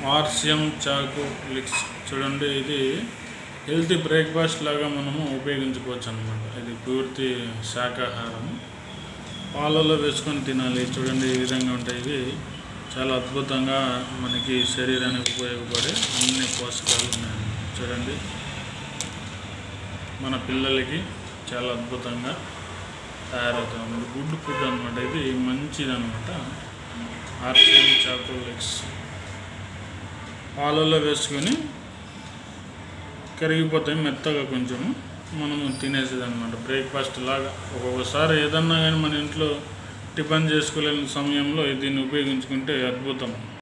RCM చాకు licks చూడండి ఇది హెల్తీ బ్రేక్ఫాస్ట్ లాగా మనము ఉపయోగించుకోవచ్చు అనమాట ఇది పూర్తి శాకాహారం పాలలో వేసుకొని తినాలి చూడండి ఈ విధంగా ఉంటాయి ఇవి చాలా అద్భుతంగా మనకి శరీరానికి ఉపయోగపడే అన్ని పోషకాలు ఉన్నాయి చూడండి మన పిల్లలకి చాలా అద్భుతంగా తయారవుతుంది అన్నమాట గుడ్ ఫుడ్ అనమాట ఇది మంచిది అనమాట ఆర్సిఎం చాకోలెక్స్ పాలల్లో వేసుకొని కరిగిపోతాయి మెత్తగా కొంచెము మనము తినేసేది అనమాట బ్రేక్ఫాస్ట్ లాగా ఒక్కొక్కసారి ఏదన్నా కానీ మన ఇంట్లో టిఫిన్ చేసుకోలేని సమయంలో దీన్ని ఉపయోగించుకుంటే అద్భుతం